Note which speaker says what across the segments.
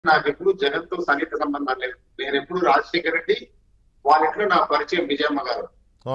Speaker 1: నాకు ఎప్పుడు జగన్ తో సన్నిహిత సంబంధం లేదు నేను ఎప్పుడు రాజశేఖర్ రెడ్డి వాళ్ళ ఇంట్లో నా పరిచయం విజయమ్మ గారు
Speaker 2: ఆ,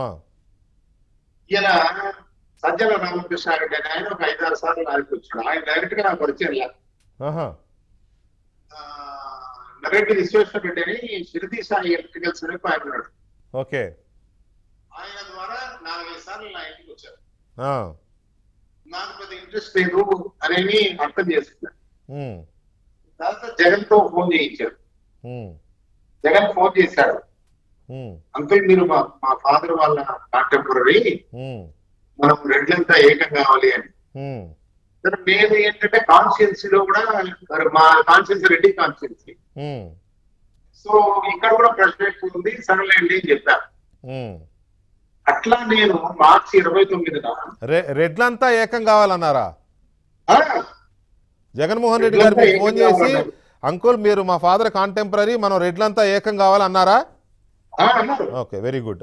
Speaker 1: ఈయన సజ్జల రామకృష్ణారెడ్డి అని ఆయన ఒక ఐదారు సార్లు నాకు వచ్చాడు ఆయన డైరెక్ట్ గా నాకు పరిచయం లేదు
Speaker 2: ఆహా,
Speaker 1: ఆ, నరెడ్డి విశ్వేశ్వర రెడ్డి అని షిరిడి సాయి ఎలక్ట్రికల్స్ అని ఆయన ఉన్నాడు
Speaker 2: ఓకే
Speaker 1: ఆయన ద్వారా నాలుగైదు సార్లు నా ఇంటికి వచ్చారు
Speaker 2: ఆ,
Speaker 1: నాకు పెద్ద ఇంట్రెస్ట్ లేదు అనేది అర్థం చేసుకున్నాను
Speaker 2: ఉమ్,
Speaker 1: తర్వాత జగన్ తో ఫోన్ చేయించారు
Speaker 2: ఉమ్,
Speaker 1: జగన్ ఫోన్ చేశాడు
Speaker 2: ఉమ్,
Speaker 1: అంకుల్ మీరు మా మా ఫాదర్ వాళ్ళ కాంటెంపరీ
Speaker 2: ఉమ్,
Speaker 1: మనం రెడ్లంతా ఏకం కావాలి అని
Speaker 2: ఉమ్,
Speaker 1: సరే నేను ఏంటంటే కాన్స్టిట్యున్సీ లో కూడా మరి మా constituency Reddy constituency
Speaker 2: um,
Speaker 1: so ఇక్కడ కూడా ప్రశ్న ఎక్కువ ఉంది సరేలేండి అని చెప్పాను
Speaker 2: ఉమ్.
Speaker 1: అట్లా నేను మార్చి ఇరవై తొమ్మిదిన
Speaker 2: రె రెడ్లంతా ఏకం కావాలన్నారా
Speaker 1: ఆ,
Speaker 2: జగన్మోహన్ రెడ్డి గారు
Speaker 1: రెడ్లంతా
Speaker 2: మీకు ఫోన్
Speaker 1: ఏకం
Speaker 2: చేసి
Speaker 1: కావాలన్నారు.
Speaker 2: అంకుల్ మీరు మా ఫాదర్ కాంటెంపరీ మనం రెడ్లంతా ఏకం కావాలన్నారా
Speaker 1: ఆ, అన్నారు
Speaker 2: ఓకే వెరీ గుడ్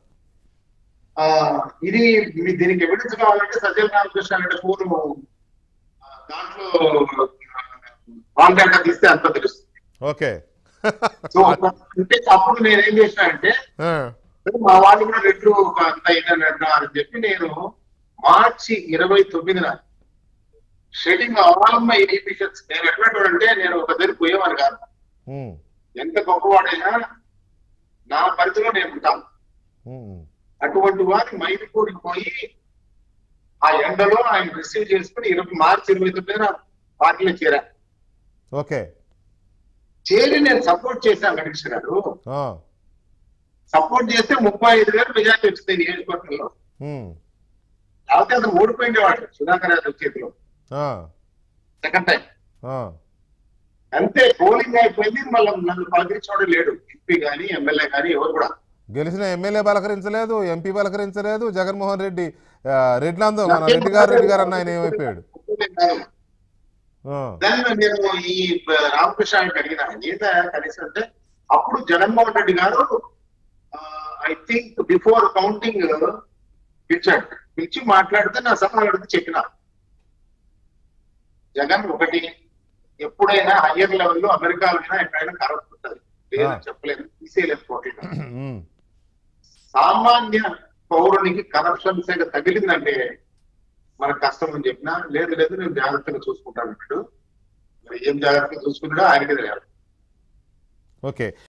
Speaker 1: ఆ, ఇది మీ- దీనికి ఎవిడెన్స్ కావాలంటే సజ్జల రామకృష్ణ అంటే ఫోన్ దాంట్లో కాంటాక్ట్ తీస్తే అంత తెలుస్తుంది
Speaker 2: ఓకే
Speaker 1: సో అంటే అప్పుడు నేను ఏం చేసిన అంటే మా వాళ్ళు కూడా రెడ్లు అంత ఇదని అన్నారు అని చెప్పి నేను మార్చి ఇరవై తొమ్మిదిన షెడింగ్ ఆల్ మై ఇన్హిబిషన్స్ నేను ఎటువంటి అంటే నేను ఒక దగ్గర పోయేవాడు కాదు ఎంత గొప్పవాడైనా నా పరిధిలో నేను ఉంటాను అటువంటి వారి మైదుకూరికి పోయి ఆ ఎండలో ఆయన రిసీవ్ చేసుకుని ఇరవై మార్చి ఇరవై తొమ్మిదిన పార్టీలో చేరా
Speaker 2: ఓకే
Speaker 1: చేరి నేను సపోర్ట్ చేశాను గణేష్ గారు సపోర్ట్ చేస్తే ముప్పై ఐదు వేలు మెజార్టీ వచ్చింది నియోజకవర్గంలో లేకపోతే అతను ఓడిపోయిండేవాడు సుధాకర్ యాదవ్ చేతిలో సెకండ్ టైం అంతే పోలింగ్ అయిపోయింది మళ్ళీ నన్ను పలకరించడం లేడు ఎంపీ గాని ఎమ్మెల్యే గాని ఎవరు కూడా
Speaker 2: గెలిచిన ఎమ్మెల్యే పలకరించలేదు ఎంపీ పలకరించలేదు జగన్మోహన్ రెడ్డి ఆ, రెడ్లందో మన రెడ్డి గారు రెడ్డి గారు అన్న ఆయన ఏమైపోయాడు ఆ,
Speaker 1: దాన్ని నేను ఈ రామకృష్ణ గారికి అడిగిన ఏదా కనీసం అంటే అప్పుడు జగన్మోహన్ రెడ్డి గారు ఐ థింక్ బిఫోర్ కౌంటింగ్ పిలిచాడు పిలిచి మాట్లాడితే నా సలహా అడిగితే చెప్పిన జగన్ ఒకటి ఎప్పుడైనా హయ్యర్ లెవెల్లో అమెరికాలో అయినా ఎక్కడైనా కరప్ట్ ఉంటుంది లేదని చెప్పలేదు తీసేయలేదు పోటీలో
Speaker 2: ఉమ్,
Speaker 1: సామాన్య పౌరునికి కరప్షన్ శాఖ తగిలిందంటే మనకు కష్టం అని చెప్పినా లేదు లేదు నేను జాగ్రత్తగా చూసుకుంటాను అన్నాడు మరి ఏం జాగ్రత్తగా చూసుకున్నాడో ఆయనకి తెలియాలి
Speaker 2: ఓకే